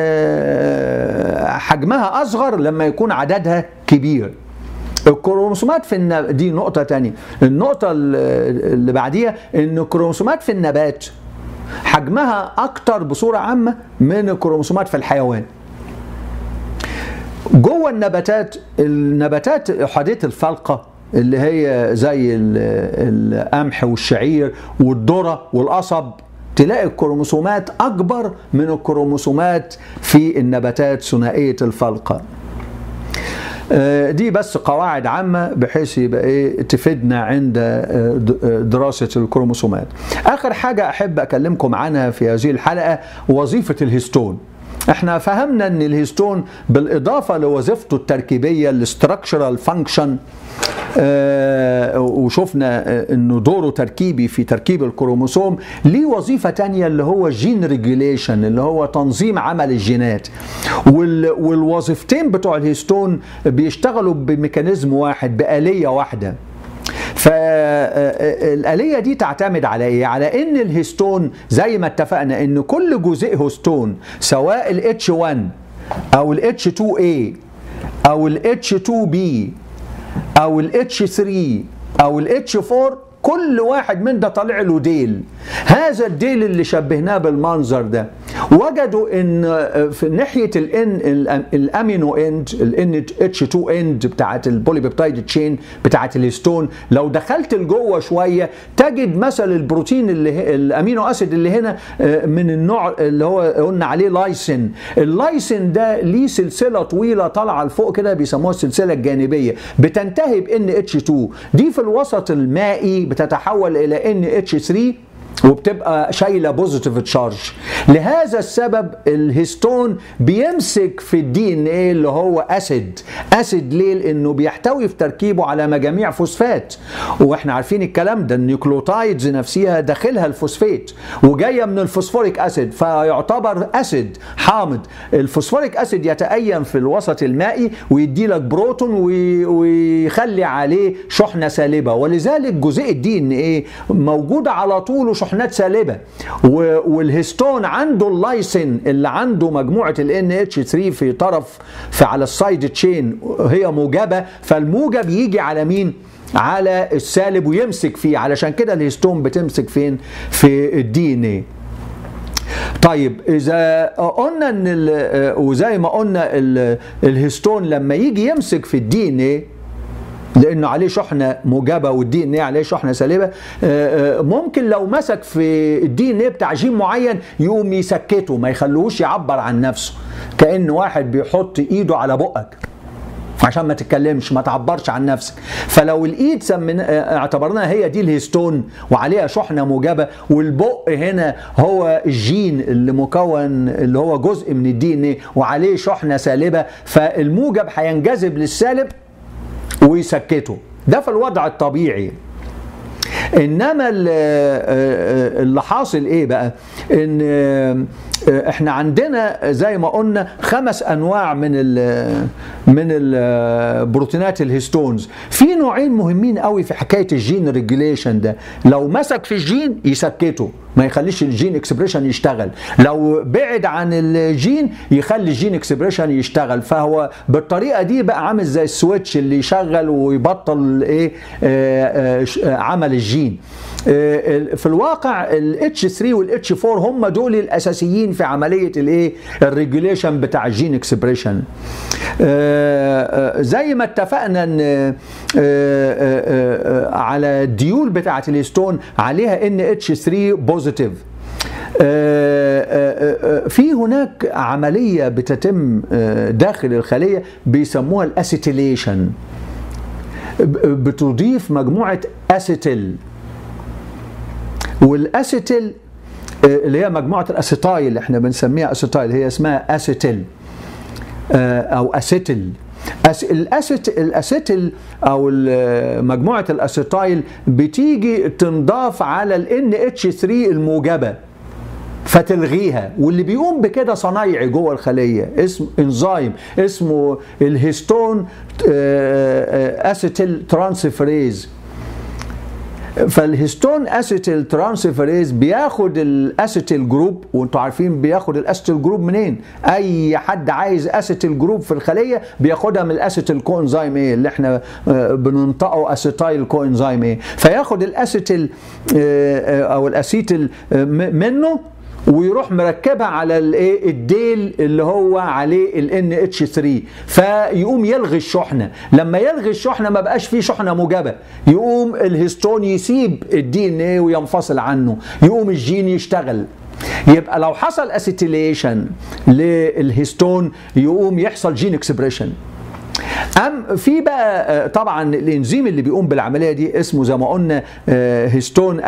حجمها اصغر لما يكون عددها كبير الكروموسومات في النب... دي نقطة تانية النقطة اللي بعديها ان الكروموسومات في النبات حجمها اكتر بصورة عامة من الكروموسومات في الحيوان جوه النباتات النباتات احاديه الفلقه اللي هي زي القمح والشعير والذره والقصب تلاقي الكروموسومات اكبر من الكروموسومات في النباتات ثنائيه الفلقه دي بس قواعد عامة بحيث يبقى ايه تفيدنا عند دراسة الكروموسومات. آخر حاجة أحب أكلمكم عنها في هذه الحلقة وظيفة الهستون. احنا فهمنا ان الهيستون بالاضافه لوظيفته التركيبيه الاستراكشرال فانكشن آه وشفنا انه دوره تركيبي في تركيب الكروموسوم ليه وظيفه تانية اللي هو جين ريجوليشن اللي هو تنظيم عمل الجينات وال والوظيفتين بتوع الهيستون بيشتغلوا بميكانيزم واحد بآلية واحدة فالآلية دي تعتمد على إيه؟ على إن الهستون زي ما اتفقنا إن كل جزيء هستون سواء ال H1 أو ال H2A أو ال H2B أو ال H3 أو ال H4 كل واحد من ده طالع له ديل هذا الديل اللي شبهناه بالمنظر ده وجدوا ان في ناحيه الان الامينو اند الان اتش 2 اند بتاعت البوليبيبتايد تشين بتاعت الهيستون لو دخلت لجوه شويه تجد مثل البروتين اللي الامينو اسيد اللي هنا من النوع اللي هو قلنا عليه لايسين اللايسين ده ليه سلسله طويله طالعه لفوق كده بيسموها السلسله الجانبيه بتنتهي بان اتش 2 دي في الوسط المائي بتتحول الى ان اتش 3 وبتبقى شايله بوزيتيف تشارج لهذا السبب الهيستون بيمسك في الدي ان ايه اللي هو اسيد اسيد ليه لانه بيحتوي في تركيبه على مجاميع فوسفات واحنا عارفين الكلام ده النيوكلوتايدز نفسها داخلها الفوسفات وجايه من الفوسفوريك اسيد فيعتبر اسيد حامض الفوسفوريك اسيد يتأين في الوسط المائي ويدي لك بروتون ويخلي عليه شحنه سالبه ولذلك جزيء الدي ان ايه موجوده على طول شحنات سالبه والهيستون عنده اللايسين اللي عنده مجموعه ال اتش 3 في طرف في على السايد تشين هي موجبه فالموجب يجي على مين؟ على السالب ويمسك فيه علشان كده الهيستون بتمسك فين؟ في الدي ان ايه طيب اذا قلنا ان وزي ما قلنا الهيستون لما يجي يمسك في الدي ان ايه لانه عليه شحنه موجبه والدي ان ايه عليه شحنه سالبه ممكن لو مسك في الدي ان ايه بتاع جين معين يقوم يسكته ما يخلوهوش يعبر عن نفسه كان واحد بيحط ايده على بقك عشان ما تتكلمش ما تعبرش عن نفسك فلو الايد سمينا اعتبرناها هي دي الهيستون وعليها شحنه موجبه والبق هنا هو الجين اللي مكون اللي هو جزء من الدي ان ايه وعليه شحنه سالبه فالموجب هينجذب للسالب ويسكته ده في الوضع الطبيعي انما اللي حاصل ايه بقى ان احنا عندنا زي ما قلنا خمس انواع من ال من البروتينات الهيستونز في نوعين مهمين قوي في حكايه الجين ريجوليشن ده لو مسك في الجين يسكته ما يخليش الجين اكسبريشن يشتغل لو بعد عن الجين يخلي الجين اكسبريشن يشتغل فهو بالطريقه دي بقى عامل زي السويتش اللي يشغل ويبطل ايه آه آه عمل الجين في الواقع الاتش 3 والاتش 4 هم دول الاساسيين في عمليه الايه الريجوليشن بتاع الجين اكسبريشن زي ما اتفقنا ان على الديول بتاعه الهيستون عليها ان اتش 3 بوزيتيف في هناك عمليه بتتم داخل الخليه بيسموها الاسيتيليشن بتضيف مجموعه اسيتيل والاسيتيل اللي هي مجموعه الاسيتايل اللي احنا بنسميها اسيتايل هي اسمها اسيتيل او اسيتيل الاسيت الاسيتيل او مجموعه الاسيتايل بتيجي تنضاف على الان اتش 3 الموجبه فتلغيها واللي بيقوم بكده صنايعي جوه الخليه اسم انزيم اسمه الهيستون اسيتيل ترانسفريز فالهيستون اسيتيل ترانسفيريز بياخد الاسيتيل جروب وانتوا عارفين بياخد الاسيتيل جروب منين اي حد عايز اسيتيل جروب في الخليه بياخدها من الاسيتيل كوانزيم ايه اللي احنا بننطقه اسيتايل كوانزيم ايه فياخد الاسيتيل او الاسيتيل منه ويروح مركبها على الايه الديل اللي هو عليه الان اتش 3 فيقوم يلغي الشحنه لما يلغي الشحنه ما بقاش فيه شحنه موجبه يقوم الهيستون يسيب الدي ان ايه وينفصل عنه يقوم الجين يشتغل يبقى لو حصل اسيتيليشن للهيستون يقوم يحصل جين اكسبريشن أم في بقى طبعا الانزيم اللي بيقوم بالعمليه دي اسمه زي ما قلنا هيستون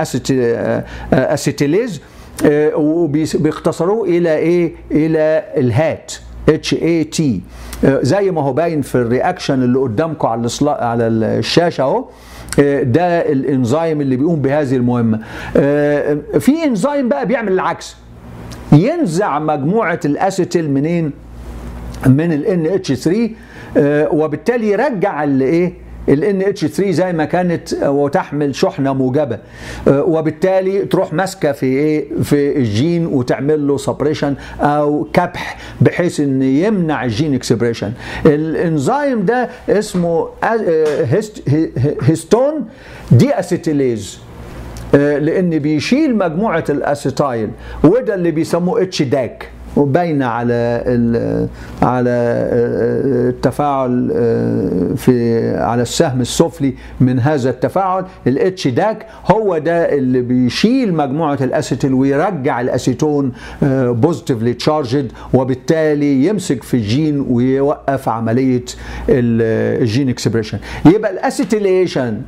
اسيتيليز وبيختصروه الى ايه الى الهات اتش اي تي زي ما هو باين في الرياكشن اللي قدامكم على على الشاشه اهو ده الانزيم اللي بيقوم بهذه المهمه في انزيم بقى بيعمل العكس ينزع مجموعه الاسيتيل منين من ال اتش 3 وبالتالي يرجع الايه ال اتش 3 زي ما كانت وتحمل شحنه موجبه وبالتالي تروح ماسكه في ايه في الجين وتعمل له سبريشن او كبح بحيث ان يمنع الجين اكسبريشن الانزيم ده اسمه هيستون دي اسيتيليز لان بيشيل مجموعه الاسيتايل وده اللي بيسموه اتش داك وباينه على على التفاعل في على السهم السفلي من هذا التفاعل الاتش داك هو ده اللي بيشيل مجموعه الاسيتيل ويرجع الاسيتون بوزيتيفلي تشارجد وبالتالي يمسك في الجين ويوقف عمليه الجين اكسبريشن يبقى الاسيتيليشن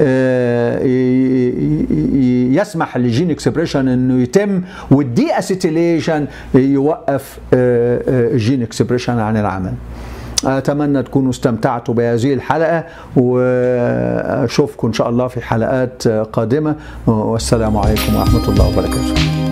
يسمح للجين اكسبريشن انه يتم والدي اسيتيليشن يوقف الجين اكسبريشن عن العمل اتمنى تكونوا استمتعتوا بهذه الحلقه واشوفكم ان شاء الله في حلقات قادمه والسلام عليكم ورحمه الله وبركاته